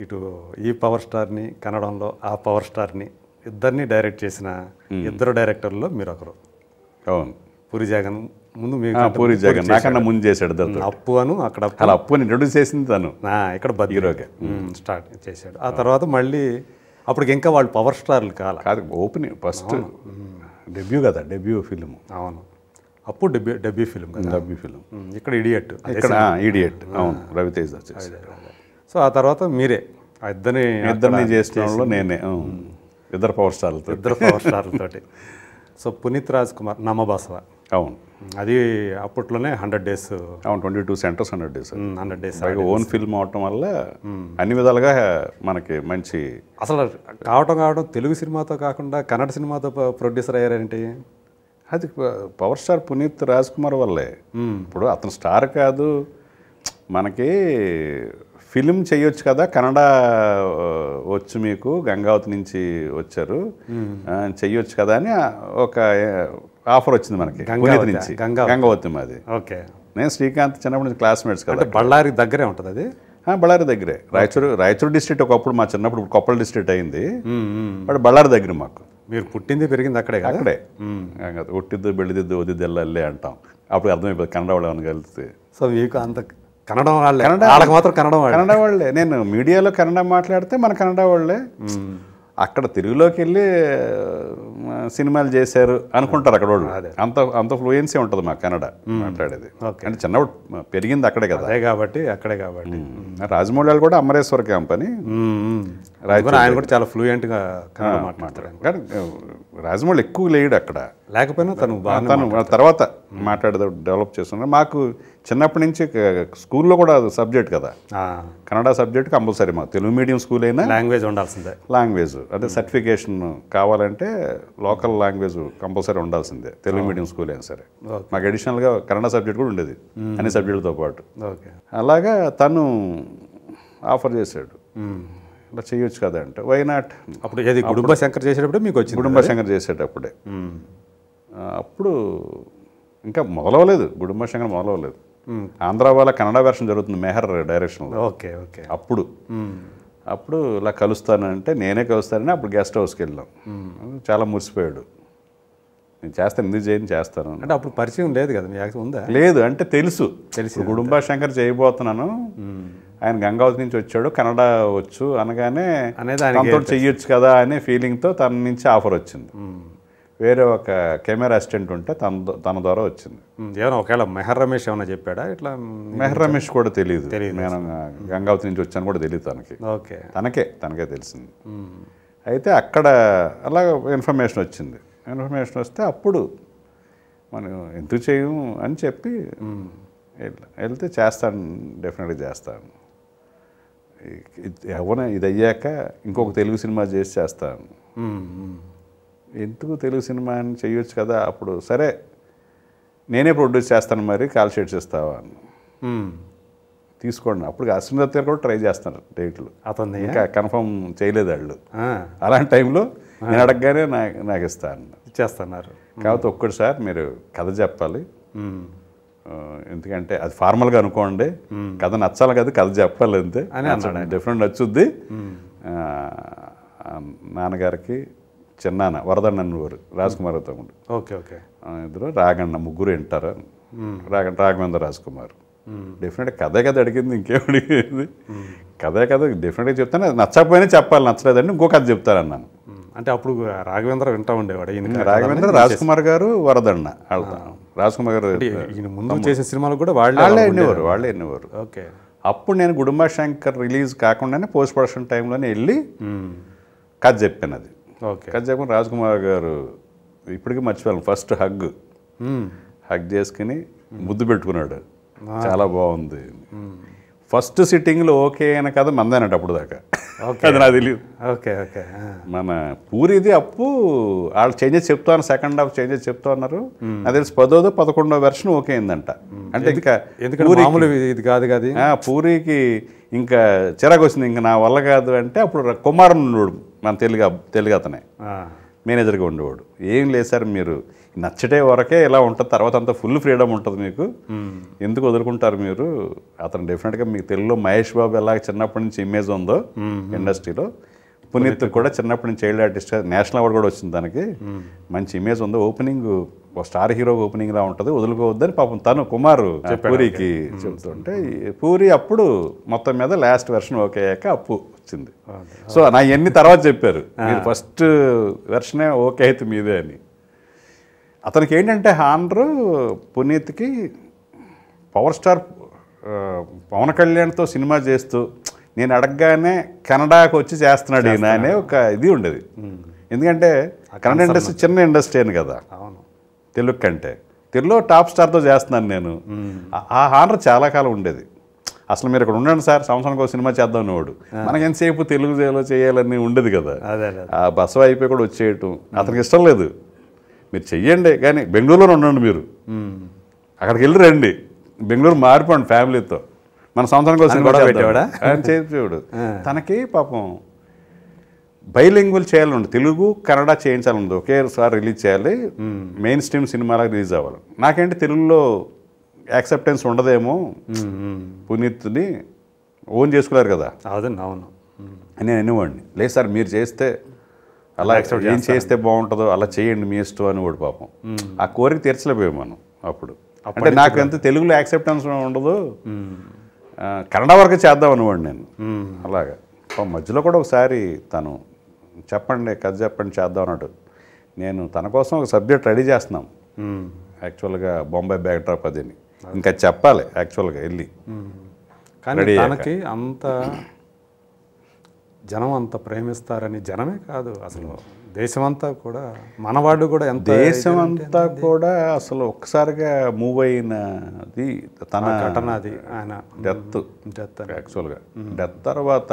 ఇటు ఈ పవర్ స్టార్ని కన్నడంలో ఆ పవర్ స్టార్ని ఇద్దరిని డైరెక్ట్ చేసిన ఇద్దరు డైరెక్టర్లో మీరు ఒకరు అవును పూరి జగన్ ముందు ఆ, మీకు పూరి జగన్ నాకన్నా ముందు చేశాడు దాంతో అప్పు అను అక్కడ అప్పు. అలా అప్పుని ఇంట్రొడ్యూస్ చేసింది తను ఆ, ఇక్కడ బద్రి హీరోగా. స్టార్ట్ చేశాడు ఆ తర్వాత మళ్ళీ అప్పటికి ఇంకా వాళ్ళు పవర్ స్టార్లు కాల కాదు ఓపెనింగ్ ఫస్ట్ డెబ్యూ కదా డెబ్యూ ఫిలిం అవును అప్పుడు డెబ్యూ డెబ్యూ ఫిల్మ్ కదా డెబ్యూ ఫిలిం ఉమ్, ఇక్కడ ఇడియట్ ఇక్కడ ఈడియట్ అవును రవితేజ్ వచ్చేసి సో ఆ తర్వాత మీరే ఆ ఇద్దరిని ఇద్దరిని చేసిన వాళ్ళు నేనే అవును. ఇద్దరు పవర్ స్టార్లతో ఇద్దరు పవర్ స్టార్లతోటి సో పునీత్ రాజ్ కుమార్ నమ్మబసవ అవును అది అప్పట్లోనే హండ్రెడ్ డేస్ అవును twenty two centres hundred days hundred days పైగా ఓన్ ఫిల్మ్ అవటం వల్ల అన్ని విధాలుగా మనకి మంచి అసలు కావటం కావడం తెలుగు సినిమాతో కాకుండా కన్నడ సినిమాతో ప్రొడ్యూసర్ అయ్యారేంటి అది ప- పవర్ స్టార్ పునీత్ రాజ్ కుమార్ వల్లే ఇప్పుడు అతను స్టార్ కాదు మనకి ఫిలిం చేయొచ్చు కదా కన్నడ ఆ, వచ్చు మీకు గంగావతి నుంచి వచ్చారు ఆ, చెయ్యొచ్చు కదా అని ఒక ఆఫర్ వచ్చింది మనకి పునీత్ గంగావతి, నుంచి గంగావతి. గంగావతి మాది ఓకే నేను శ్రీకాంత్ చిన్నప్పటి నుంచి క్లాస్మేట్స్ కదా అంటే బళ్ళారి దగ్గరే ఉంటుంది అది ఆ, బళ్ళారి దగ్గరే రాయచూరు రాయచూరు డిస్ట్రిక్ట్ ఒకప్పుడు మా చిన్నప్పుడు ఇప్పుడు కొప్పల డిస్ట్రిక్ట్ అయింది బట్ బళ్ళారి దగ్గర మాకు మీరు పుట్టింది పెరిగింది అక్కడే కదా అక్కడే కాదు, ఒట్టిద్దు బెళ్ళిదిద్దు వదిద్దు ఎల్లల్లే అంటాం అప్పుడు అర్థమైపోతుంది కన్నడ వాళ్ళు అని కలిస్తే సో మీకు అంత కన్నడం వాళ్ళే వాళ్ళకి మాత్రం కన్నడం వాళ్ళే కన్నడ వాళ్ళే నేను మీడియాలో కన్నడ మాట్లాడితే మన కన్నడ వాళ్ళే అక్కడ తెలుగులోకి వెళ్ళి ఆ, సినిమాలు చేశారు అనుకుంటారు అక్కడ వాళ్ళు అంత అంత ఫ్లూయెన్సీ ఉంటుంది మా కన్నడ మాట్లాడేది అంటే చిన్నప్పుడు పెరిగింది అక్కడే కదా అదే కాబట్టి అక్కడే కాబట్టి రాజమౌళి వాళ్ళు కూడా అమరేశ్వర్ క్యాంప్ అని అందుకని ఆయన కూడా చాలా ఫ్లూయెంట్ గా కన్నడ మాట్లాడతారు ఆయన. కానీ రాజమౌళి ఎక్కువ లేడు అక్కడ లేకపోయినా తను బాగా తను ఆ తర్వాత మాట్లాడేది డెవలప్ చేస్తున్నారు మాకు చిన్నప్పటి నుంచి క- స్కూల్లో కూడా సబ్జెక్ట్ కదా కన్నడ సబ్జెక్ట్ కంపల్సరీ మాకు తెలుగు మీడియం స్కూల్ అయినా లాంగ్వేజ్ ఉండాల్సిందే లాంగ్వేజ్ అంటే సర్టిఫికేషన్ కావాలంటే లోకల్ లాంగ్వేజ్ కంపల్సరీ ఉండాల్సిందే తెలుగు మీడియం స్కూల్ అయినా సరే మాకు అడిషనల్గా కన్నడ సబ్జెక్ట్ కూడా ఉండేది అన్ని సబ్జెక్టులతో పాటు ఓకే అలాగా తను ఆఫర్ చేశాడు ఇలా చేయొచ్చు కదా అంటే వై నాట్ అప్పుడు ఏది కుటుంబ శంకర్ చేసేటప్పుడు మీకు వచ్చింది కుటుంబ శంకర్ చేసేటప్పుడే ఆ, అప్పుడు ఇంకా మొదలవలేదు కుటుంబ శంకర్ మొదలవలేదు ఆంధ్ర వాళ్ళ కన్నడ వెర్షన్ జరుగుతుంది మెహర్ డైరెక్షన్లో ఓకే ఓకే అప్పుడు అప్పుడు ఇలా కలుస్తానంటే నేనే కలుస్తానని అప్పుడు గెస్ట్ హౌస్కి వెళ్ళాం చాలా మురిసిపోయాడు నేను చేస్తాను ఎందుకు చేయని చేస్తాను అంటే అప్పుడు పరిచయం లేదు కదా మీ యాక్ట్ ఉందా లేదు అంటే తెలుసు తెలుసు కుటుంబ శంకర్ చేయబోతున్నాను ఆయన గంగావతి నుంచి వచ్చాడు కన్నడ వచ్చు అనగానే అనేది ఆయనకి తనతో చెయ్యొచ్చు కదా అనే ఫీలింగ్తో తన నుంచి ఆఫర్ వచ్చింది వేరే ఒక కెమెరా అసిస్టెంట్ ఉంటే తన ద- తన ద్వారా వచ్చింది ఉమ్, ఏమైనా ఒకవేళ మెహర్ రమేష్ ఏమైనా చెప్పాడా ఇట్లా మెహర్ రమేష్ కూడా తెలియదు నేను గంగావతి నుంచి వచ్చాను కూడా తెలియదు తనకి ఓకే తనకే తనకే తెలిసింది అయితే అక్కడ అలా ఇన్ఫర్మేషన్ వచ్చింది ఇన్ఫర్మేషన్ వస్తే అప్పుడు మనం ఎందుకు చేయము అని చెప్పి వెళ్ళా. వెళ్తే చేస్తాను డెఫినెట్గా చేస్తాను ఎవరైనా ఇది అయ్యాక ఇంకొక తెలుగు సినిమా చేసి చేస్తాను ఉమ్, ఉమ్. ఎందుకు తెలుగు సినిమా అని చేయొచ్చు కదా అప్పుడు సరే నేనే ప్రొడ్యూస్ చేస్తాను మరి కాల్ షీట్స్ ఇస్తావా అని ఉమ్. తీసుకోండి అప్పుడు అశ్విని దత్ గారు కూడా ట్రై చేస్తున్నారు డేట్లు అతన్ని ఇంకా కన్ఫర్మ్ చేయలేదు వాళ్ళు ఆ, అలాంటి టైంలో నేను అడగగానే నాకు నాకు ఇస్తాను ఇచ్చేస్తున్నారు కాకపోతే ఒక్కటి సార్ మీరు కథ చెప్పాలి ఉమ్. ఆ, ఎందుకంటే అది ఫార్మల్గా అనుకోండి కథ నచ్చాలి కదా కథ చెప్పాలి అంతే డిఫరెంట్ నచ్చుద్ది ఆ, ఆ, నాన్నగారికి చిన్నాన్న వరదన్న వారు రాజ్కుమార్ తమ్ముడు ఓకే ఓకే ఆ, ఇద్దరు రాగన్న ముగ్గురు వింటారు రాగ రాఘవేంద్ర రాజ్కుమార్ డెఫినెట్గా కథే కథ అడిగింది ఇంకేం అడిగింది కథే కథ డెఫినెట్గా చెప్తాను అది నచ్చకపోయినా చెప్పాలి నచ్చలేదండి ఇంకో కథ చెప్తారన్నాను ఉమ్, అంటే అప్పుడు రాఘవేంద్ర వింటా ఉండేవాడు ఈయన రాఘవేంద్ర రాజ్కుమార్ గారు వరదన్న వాళ్ళతో రాజ్కుమార్ గారు ఈయన ముందు చేసిన సినిమాలు కూడా వాళ్ళే వాళ్ళే ఎన్నేవారు వాళ్ళే ఎన్నేవారు ఓకే అప్పుడు నేను గుడుంబ శంకర్ రిలీజ్ కాకుండానే పోస్ట్ ప్రొడక్షన్ టైంలోనే వెళ్ళి ఉమ్. కథ చెప్పాను అది ఓకే కథ చెప్పిన రాజ్కుమార్ గారు ఇప్పటికీ మర్చిపోయాను ఫస్ట్ హగ్ ఉమ్. హగ్ చేసుకుని ముద్దు పెట్టుకున్నాడు చాలా బాగుంది ఫస్ట్ సిట్టింగ్లో ఓకే అయిన కథ మందేనట అప్పుడు దాకా అది నాకు తెలియదు ఓకే ఓకే ఆ. మన పూరిది అప్పు వాళ్ళు చేంజెస్ చెప్తాను సెకండ్ హాఫ్ చేంజెస్ చెప్తా ఉన్నారు అది తెలిసి పదోదో పదకొండో వెర్షన్ ఓకే అయిందంట అంటే ఇంకా ఎందుకంటే మామూలు ఇది- ఇది కాదు కాదు ఆ, పూరికి ఇంకా చిరాకు వచ్చింది ఇంకా నా వల్ల కాదు అంటే అప్పుడు ర- కుమారన్ ఉన్నాడు మన తెలుగు అబ్- తెలుగు అతనే ఆ. మేనేజర్గా ఉండేవాడు ఏం లేదు సార్ మీరు నచ్చటే వరకే ఇలా ఉంటుంది తర్వాత అంతా ఫుల్ ఫ్రీడమ్ ఉంటుంది మీకు ఎందుకు వదులుకుంటారు మీరు అతను డెఫినెట్గా మీకు తెలుగులో మహేష్ బాబు ఎలా చిన్నప్పటి నుంచి ఇమేజ్ ఉందో ఇండస్ట్రీలో పునీత్ కూడా చిన్నప్పటి నుంచి చైల్డ్ ఆర్టిస్ట్ నేషనల్ అవార్డు కూడా వచ్చింది దానికి మంచి ఇమేజ్ ఉంది ఓపెనింగ్ ఒక స్టార్ హీరో ఓపెనింగ్ లా ఉంటుంది వదులుకోవద్దని పాపం తను కుమారు పూరికి చెప్తుంటే ఈ పూరి అప్పుడు మొత్తం మీద లాస్ట్ వెర్షన్ ఓకే అయ్యాక అప్పు వచ్చింది సో నా ఎన్ని తర్వాత చెప్పారు మీరు ఫస్ట్ వెర్షనే ఓకే అయితే మీదే అని అతనికి ఏంటంటే హానర్ పునీత్కి పవర్ స్టార్ ఆ, పవన్ కళ్యాణ్తో సినిమా చేస్తూ నేను అడగగానే కెనడాకి వచ్చి చేస్తున్నాడు ఈయన అనే ఒక ఇది ఉండేది ఎందుకంటే కన్నడ ఇండస్ట్రీ చిన్న ఇండస్ట్రీ అని కదా అవును తెలుగు కంటే తెలుగులో టాప్ స్టార్తో చేస్తున్నాను నేను ఆ- ఆ హానర్ చాలా కాలం ఉండేది అసలు మీరు ఇక్కడ ఉండండి సార్ సంవత్సరానికి ఒక సినిమా చేద్దాం అనేవాడు మనకెంతసేపు తెలుగు చేయాలో చేయాలని ఉండేది కదా అదే అదే ఆ బస్సు అయిపోయి కూడా వచ్చేయటం అతనికి ఇష్టం లేదు మీరు చెయ్యండి కానీ బెంగళూరులో ఉండండి మీరు అక్కడికి వెళ్ళి రండి బెంగళూరు మారిపోండి ఫ్యామిలీతో మన సంవత్సరానికి అని గొడవ పెట్టేవాడా? చెప్పేవాడు తనకి పాపం బైలింగ్వల్ చేయాలండి తెలుగు కన్నడ చేయించాలండి ఒకేసారి రిలీజ్ చేయాలి మెయిన్ స్ట్రీమ్ సినిమాలా రిలీజ్ అవ్వాలి నాకేంటి తెలుగులో యాక్సెప్టెన్స్ ఉండదేమో పునీత్ని ఓన్ చేసుకోలేరు కదా అవునండి అవును ఉమ్. అని నేను అనేవాడిని లేదు సార్ మీరు చేస్తే అలా ఏం చేస్తే బాగుంటుందో అలా చేయండి మీ ఇష్టం అని వాడు పాపం ఆ కోరిక తీర్చలేకపోయాం మనం అప్పుడు అంటే నాకు ఎంత తెలుగులో యాక్సెప్టెన్స్ ఉండదు ఆ, కన్నడ వరకు చేద్దాం అనేవాడు నేను అలాగా పాపం మధ్యలో కూడా ఒకసారి తను చెప్పండి కథ చెప్పండి చేద్దాం అన్నాడు నేను తన కోసం ఒక సబ్జెక్ట్ రెడీ చేస్తున్నాం ఉమ్. యాక్చువల్గా బొంబాయి బ్యాక్ డ్రాప్ అదిని ఇంకా చెప్పాలి యాక్చువల్గా వెళ్ళి కానీ Ready అయ్యాక. తనకి అంత జనం అంత ప్రేమిస్తారని జనమే కాదు అసలు దేశమంతా కూడా మనవాడు కూడా ఎంత దేశం అంతా కూడా అసలు ఒక్కసారిగా మూవ్ అయినది తన ఘటన అది ఆయన డెత్ డెత్ అని. యాక్చువల్గా డెత్ తర్వాత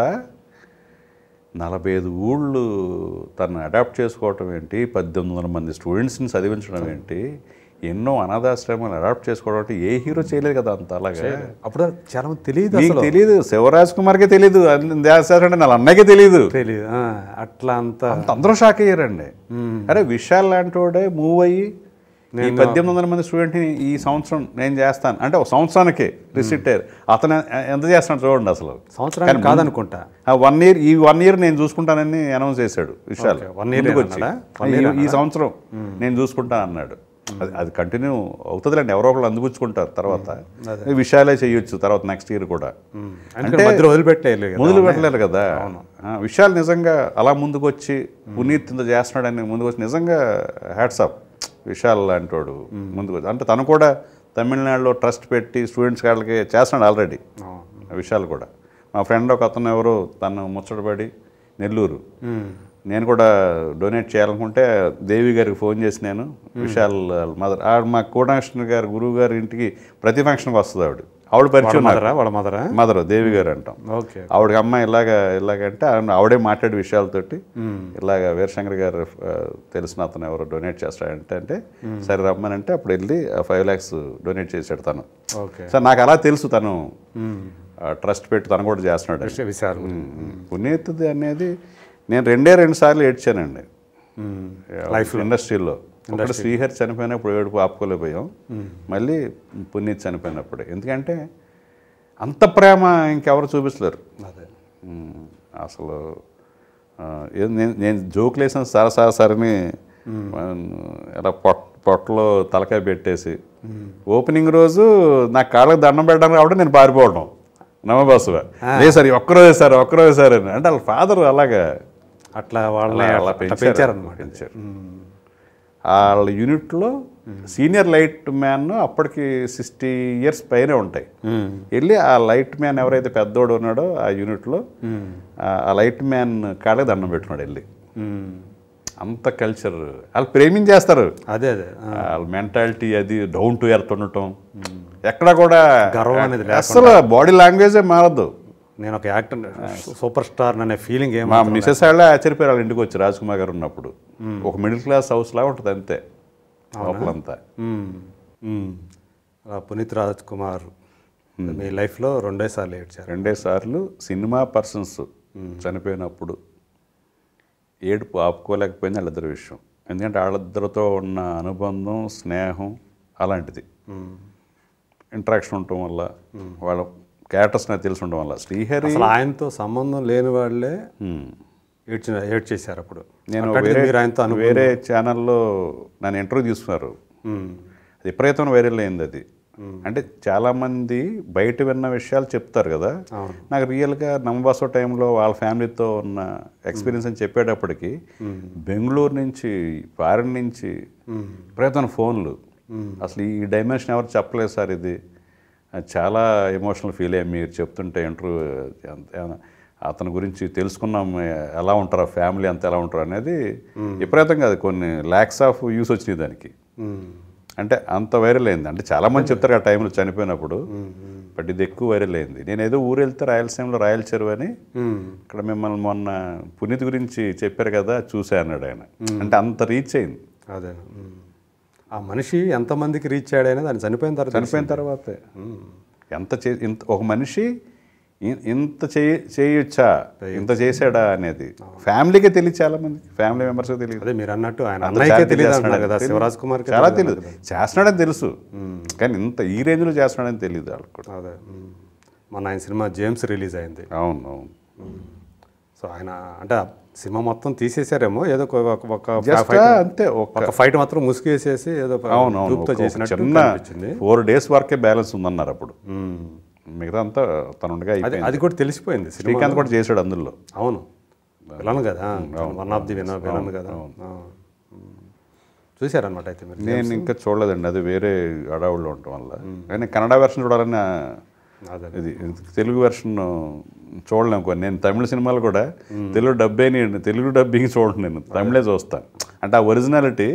నలభై ఐదు ఊళ్ళు తను అడాప్ట్ చేసుకోవటం ఏంటి పద్దెనిమిది వందల మంది స్టూడెంట్స్ని చదివించడం ఏంటి ఎన్నో అనాథాశ్రమాలు అడాప్ట్ చేసుకోవడం అంటే ఏ హీరో చేయలేదు కదా అంత అలాగా అప్పుడు చాలా మంది తెలియదు నీకు అసలు తెలియదు శివరాజ్ కుమార్కే తెలియదు అంటే నా అన్నయ్యకే తెలియదు తెలియదు ఆ, అట్లా అంత అంత అందరూ షాక్ అయ్యారండి అరే విశాల్ లాంటి వాడే మూవ్ అయ్యి ఈ పద్దెనిమిది వందల మంది స్టూడెంట్ని ఈ సంవత్సరం నేను చేస్తాను అంటే ఒక సంవత్సరానికి రిసిట్ అయ్యారు అతను ఎంత చేస్తున్నాడు చూడండి అసలు సంవత్సరానికి కాదనుకుంటా ఆ వన్ ఇయర్ ఈ వన్ ఇయర్ నేను చూసుకుంటానని అనౌన్స్ చేశాడు విశాల్ Okay, one year ముందుకు వచ్చి అన్నాడా? ఈ- ఈ సంవత్సరం నేను చూసుకుంటాను అన్నాడు అది అది కంటిన్యూ అవుతుందిలేండి ఎవరో ఒకళ్ళు అందిపుచ్చుకుంటారు తర్వాత ఈ విషయాలే చేయొచ్చు తర్వాత నెక్స్ట్ ఇయర్ కూడా అంటే మధ్యలో వదిలిపెట్టలేదు కదా. మొదలు పెట్టలేరు కదా ఆ, విశాల్ నిజంగా అలా ముందుకు వచ్చి పునీత్ ఇంత చేస్తున్నాడని ముందుకు వచ్చి నిజంగా హ్యాట్సాప్ విశాల్ లాంటి వాడు ముందుకు వచ్చి అంటే తను కూడా తమిళనాడులో ట్రస్ట్ పెట్టి స్టూడెంట్స్ వాళ్ళకి చేస్తున్నాడు ఆల్రెడీ అవును. విశాల్ కూడా మా ఫ్రెండ్ ఒక అతను ఎవరు తను ముచ్చటపడి నెల్లూరు ఉమ్. నేను కూడా డొనేట్ చేయాలనుకుంటే దేవి గారికి ఫోన్ చేసి నేను విశాల్ మదర్ ఆవిడ మా కోటాకృష్ణ గారు గురువు గారి ఇంటికి ప్రతి ఫంక్షన్కి వస్తుంది ఆవిడ ఆవిడ పరిచయం నాకు. మదరా వాళ్ళ మదరా మదర్ దేవి గారు అంటాం ఓకే ఆవిడకి అమ్మాయి ఇలాగ ఇలాగంటే ఆవిడ- ఆవిడే మాట్లాడే విషయాలతోటి ఇలాగ వీరశంకర్ గారు ఆ, తెలిసిన అతను ఎవరో డొనేట్ చేస్తాడంటే అంటే సరే రమ్మనంటే అప్పుడు వెళ్ళి ఫైవ్ ల్యాక్స్ డొనేట్ చేశాడు తను ఓకే సార్ నాకు అలా తెలుసు తను ట్రస్ట్ పెట్టి తను కూడా చేస్తున్నాడు అని. విశాల్ పునీత్ది అనేది నేను రెండే రెండు సార్లు ఏడ్చానండి లైఫ్ ఇండస్ట్రీలో ఒకటి శ్రీహరి చనిపోయినప్పుడు ఏడుపు ఆపుకోలేకపోయాం మళ్ళీ పునీత్ చనిపోయినప్పుడు ఎందుకంటే అంత ప్రేమ ఇంకెవరు చూపించలేరు అదే ఉమ్, అసలు ఆ, ఏం నేను నేను జోకులు వేసాను సరే సరే సరని ఇలా పొట్ పొట్టలో తలకాయ పెట్టేసి ఓపెనింగ్ రోజు నా కాళ్ళకి దండం పెట్టడానికి కాబట్టి నేను పారిపోవడం నమ్మబసవ లేదు సార్ ఈ ఒక్కరోజే సార్ ఒక్కరోజే సార్ అని అంటే వాళ్ళ ఫాదర్ అలాగా అట్లా వాళ్ళని అలా అట్లా పెంచారు పెంచారనమాట పెంచారు వాళ్ళ యూనిట్లో సీనియర్ లైట్ మ్యాన్ అప్పటికి సిక్స్టీ ఇయర్స్ పైనే ఉంటాయి వెళ్ళి ఆ లైట్ మ్యాన్ ఎవరైతే పెద్దోడు ఉన్నాడో ఆ యూనిట్లో ఆ- ఆ లైట్ మ్యాన్ కాళ్ళకి దండం పెట్టుకున్నాడు వెళ్ళి అంత కల్చర్ వాళ్ళు ప్రేమించేస్తారు అదే అదే ఆ, వాళ్ళ మెంటాలిటీ అది డౌన్ టు ఎర్త్ ఉండటం ఎక్కడ కూడా గర్వం అనేది లేకుండా. అసలు బాడీ లాంగ్వేజే మారద్దు నేను ఒక యాక్టర్ సూపర్ స్టార్ అనే ఫీలింగ్ ఏం మా మిసెస్ వాళ్ళే ఆశ్చర్యపోయారు వాళ్ళ ఇంటికి వచ్చి రాజ్ కుమార్ గారు ఉన్నప్పుడు ఒక మిడిల్ క్లాస్ హౌస్ లాగా ఉంటుంది అంతే లోపలంతా అలా పునీత్ రాజ్ కుమార్ మీ లైఫ్లో రెండే సార్లు ఏడ్చారు రెండే సార్లు సినిమా పర్సన్స్ చనిపోయినప్పుడు ఏడుపు ఆపుకోలేకపోయింది వాళ్ళిద్దరి విషయం ఎందుకంటే వాళ్ళిద్దరితో ఉన్న అనుబంధం స్నేహం అలాంటిది ఇంటరాక్షన్ ఉండటం వల్ల వాళ్ళ క్యారెక్టర్స్ నాకు తెలిసి ఉండడం వల్ల శ్రీహరి అసలు ఆయనతో సంబంధం లేని వాళ్ళే హ్మ్. ఏడ్చిన ఏడ్ చేశారు అప్పుడు నేను అట్లాంటిది వేరే మీరు ఆయనతో అను వేరే ఛానల్లో నన్ను ఇంటర్వ్యూ తీసుకున్నారు మ్మ్. అది విపరీతమైన వైరల్ అయింది అది అంటే చాలామంది బయట విన్న విషయాలు చెప్తారు కదా అవును. నాకు రియల్గా నమ్మబాసో టైంలో వాళ్ళ ఫ్యామిలీతో ఉన్న ఎక్స్పీరియన్స్ అని చెప్పేటప్పటికి బెంగళూరు నుంచి ఫారెన్ నుంచి విపరీతమైన ఫోన్లు అసలు ఈ డైమెన్షన్ ఎవరు చెప్పలేదు సార్ ఇది అది చాలా ఎమోషనల్ ఫీల్ అయ్యాం మీరు చెప్తుంటే ఇంటర్వ్యూ అతని గురించి తెలుసుకున్నాం ఎలా ఉంటారు ఫ్యామిలీ అంతా ఎలా ఉంటారు అనేది విపరీతం కాదు కొన్ని ల్యాక్స్ ఆఫ్ యూస్ వచ్చినాయి దానికి మ్మ్. అంటే అంత వైరల్ అయింది అంటే చాలా మంది చెప్తారు ఆ టైంలో చనిపోయినప్పుడు బట్ ఇది ఎక్కువ వైరల్ అయింది నేను ఏదో ఊరు వెళ్తే రాయలసీమలో రాయల చెరువు అని మ్మ్. ఇక్కడ మిమ్మల్ని మొన్న పునీత్ గురించి చెప్పారు కదా చూసా అన్నాడు ఆయన అంటే అంత రీచ్ అయింది అదే మ్మ్. ఆ మనిషి ఎంతమందికి రీచ్ అయ్యాడు అనేది ఆయన చనిపోయిన తర్వాత చనిపోయిన తర్వాతే ఎంత చే ఇంత ఒక మనిషి ఇ- ఇంత చేయ చేయొచ్చా ఇంత చేశాడా అనేది ఫ్యామిలీకే తెలియదు చాలా మందికి ఫ్యామిలీ మెంబర్స్కి తెలియదు అదే మీరు అన్నట్టు ఆయన అంత అన్నయ్యకే charity తెలియదు చేస్తున్నాడని అంటున్నారు కదా తెలియదు. శివరాజ్ కుమార్ చాలా తెలియదు చేస్తున్నాడని తెలుసు కానీ ఇంత ఈ రేంజ్లో చేస్తున్నాడని తెలియదు వాళ్ళకి కూడా అదే మ్మ్. మొన్న ఆయన సినిమా జేమ్స్ రిలీజ్ అయింది అవును అవును సో ఆయన అంటే ఆ సినిమా మొత్తం తీసేశారేమో ఏదో ఒక ఒక- ఒక జస్ట్ fight- అంతే ఒక ఒక ఫైట్ మాత్రం ముసుగేసేసి ఏదో అవును అవును చూపుతో ఒక- ఒక చేసినట్టు చిన్న అనిపించింది ఫోర్ డేస్ వరకే బ్యాలెన్స్ ఉందన్నారు అప్పుడు మిగతా అంతా తనుండగా అది అయిపోయింది అది కూడా తెలిసిపోయింది సినిమా శ్రీకాంత్ కూడా చేశాడు అందులో అవును విలన్ కదా వన్ ఆఫ్ ది విన విలన్ కదా ఆ. చూశారనమాట అయితే మీరు నేను ఇంకా చూడలేదండి అది వేరే అడవుల్లో ఉండటం వల్ల కానీ కన్నడ వెర్షన్ చూడాలని ఆ, అదే ఇది తెలుగు వెర్షన్ చూడలేము కొన్ని నేను తమిళ సినిమాలు కూడా తెలుగు డబ్బేని తెలుగు డబ్బింగ్ చూడండి నేను తమిళే చూస్తాను అంటే ఆ originality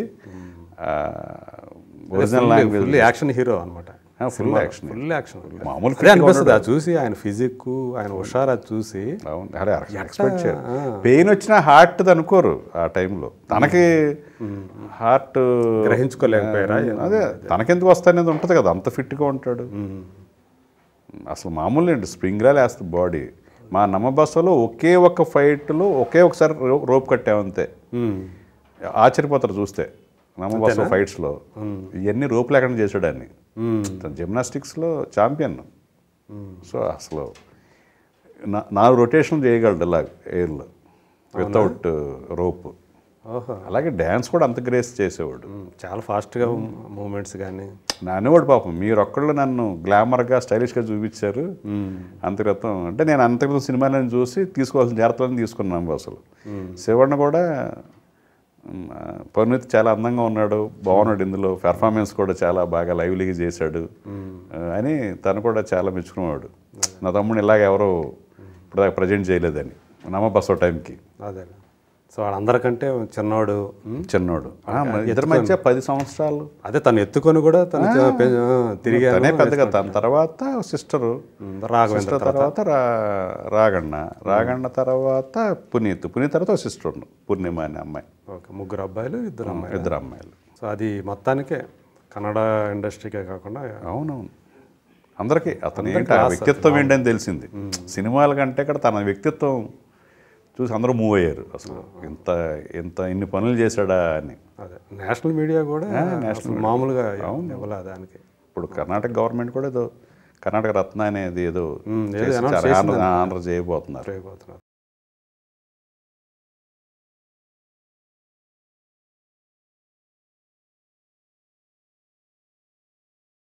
original language full action hero అనమాట ఫుల్ యాక్షన్ ఫుల్ యాక్షన్ మామూలు అదే అనిపిస్తుంది అది చూసి ఆయన ఫిజిక్ ఆయన హుషారు అది చూసి అవును అరే ఎక్స్పెక్ట్ చేయరు పెయిన్ వచ్చినా హార్ట్ అనుకోరు ఆ టైంలో తనకి హార్ట్ గ్రహించుకోలేకపోయారా అదే తనకెందుకు వస్తాయనేది ఉంటుంది కదా అంత ఫిట్గా ఉంటాడు అసలు మామూలు ఏంటి స్ప్రింగ్ రాలు వేస్తుంది బాడీ మా నమ్మ బస్సులో ఒకే ఒక్క ఫైట్లో ఒకే ఒకసారి రో- రోప్ కట్టామంతే మ్మ్. ఆశ్చర్యపోతారు చూస్తే నమ్మ బస్సు ఫైట్స్లో ఇవన్నీ రోప్ లేకుండా చేశాడు అని మ్మ్. తను జిమ్నాస్టిక్స్లో ఛాంపియన్ సో అసలు నా- నాలుగు రొటేషన్ చేయగలడు ఇలా ఎయిర్లో వితౌట్ రోప్ ఓహో అలాగే డ్యాన్స్ కూడా అంత గ్రేస్ చేసేవాడు మ్మ్. చాలా ఫాస్ట్గా మూమెంట్స్ కానీ నా అనేవాడు పాపం మీరు ఒక్కళ్ళు నన్ను గ్లామర్గా స్టైలిష్గా చూపించారు అంతక్రితం అంటే నేను అంతక్రితం సినిమాలను చూసి తీసుకోవాల్సిన జాగ్రత్తలను తీసుకున్నాను అసలు శివಣ್ణ కూడా మ్, ఆ, పరిణితి చాలా అందంగా ఉన్నాడు బాగున్నాడు ఇందులో పెర్ఫార్మెన్స్ కూడా చాలా బాగా లైవ్లీగా చేశాడు ఆ, అని తను కూడా చాలా మెచ్చుకునేవాడు నా తమ్ముడు ఇలాగ ఎవరో ఇప్పుడు ప్రజెంట్ చేయలేదని నమ్మ బస్సో టైంకి అదే సో వాళ్ళందరికంటే చిన్నవాడు మ్మ్. చిన్నోడు ఆ, మరి ఇద్దరి మధ్య పది సంవత్సరాలు అదే తను ఎత్తుకొని కూడా తను తిరిగి తనే పెద్దగా తన తర్వాత సిస్టరు రాఘవేంద్ర సిస్టర్ తర్వాత రా రాగಣ್ణ రాగಣ್ణ తర్వాత పునీత్ పునీత్ తర్వాత సిస్టర్ ఉంది పూర్ణిమ అనే అమ్మాయి ఓకే ముగ్గురు అబ్బాయిలు ఇద్దరు అమ్మాయిలు ఇద్దరు అమ్మాయిలు సో అది మొత్తానికే కన్నడ ఇండస్ట్రీకే కాకుండా అవునవును అందరికీ అతను ఏంటి ఆ వ్యక్తిత్వం ఏంటని తెలిసింది సినిమాల కంటే ఇక్కడ తన వ్యక్తిత్వం చూసి అందరూ మూవ్ అయ్యారు అసలు ఇంత ఇంత ఇన్ని పనులు చేశాడా అని అదే నేషనల్ మీడియా కూడా అసలు మామూలుగా ఇవ్వలే దానికి ఇప్పుడు కర్ణాటక గవర్నమెంట్ కూడా ఏదో కర్ణాటక రత్న అనేది ఏదో ఉమ్, ఏదో చేసి announce చాలా ఆనర్ ఆనర్ చేయబోతున్నారు చేయబోతున్నారు